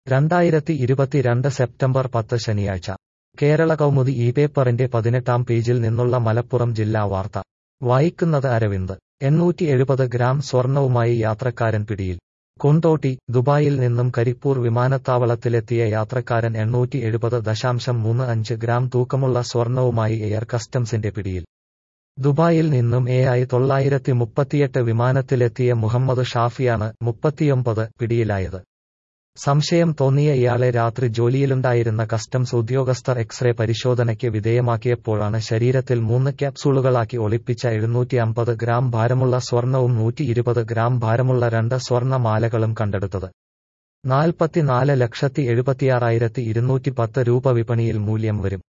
രണ്ടായിരത്തി ഇരുപത്തിരണ്ട് സെപ്റ്റംബർ പത്ത് ശനിയാഴ്ച കേരള കൗമുദി ഈ പേപ്പറിന്റെ പതിനെട്ടാം പേജിൽ നിന്നുള്ള മലപ്പുറം ജില്ലാ വാർത്ത വായിക്കുന്നത് അരവിന്ദ് എണ്ണൂറ്റി എഴുപത് ഗ്രാം സ്വർണവുമായി യാത്രക്കാരൻ പിടിയിൽ കൊണ്ടോട്ടി ദുബായിൽ നിന്നും കരിപ്പൂർ വിമാനത്താവളത്തിലെത്തിയ യാത്രക്കാരൻ എണ്ണൂറ്റി എഴുപത് ദശാംശം മൂന്ന് അഞ്ച് ഗ്രാം തൂക്കമുള്ള സ്വർണവുമായി എയർ കസ്റ്റംസിന്റെ പിടിയിൽ ദുബായിൽ നിന്നും എ ഐ തൊള്ളായിരത്തി മുപ്പത്തിയെട്ട് വിമാനത്തിലെത്തിയ മുഹമ്മദ് ഷാഫിയാണ് മുപ്പത്തിയൊമ്പത് പിടിയിലായത് സംശയം തോന്നിയ ഇയാളെ രാത്രി ജോലിയിലുണ്ടായിരുന്ന കസ്റ്റംസ് ഉദ്യോഗസ്ഥർ എക്സ്റേ പരിശോധനയ്ക്ക് വിധേയമാക്കിയപ്പോഴാണ് ശരീരത്തിൽ മൂന്ന് ക്യാപ്സൂളുകളാക്കി ഒളിപ്പിച്ച എഴുന്നൂറ്റി അമ്പത് ഗ്രാം ഭാരമുള്ള സ്വർണവും നൂറ്റി ഇരുപത് ഗ്രാം ഭാരമുള്ള രണ്ട് സ്വർണ്ണ മാലകളും കണ്ടെടുത്തത് നാൽപ്പത്തിനാല് ലക്ഷത്തി എഴുപത്തിയാറായിരത്തി ഇരുന്നൂറ്റി പത്ത് രൂപ വിപണിയിൽ മൂല്യം വരും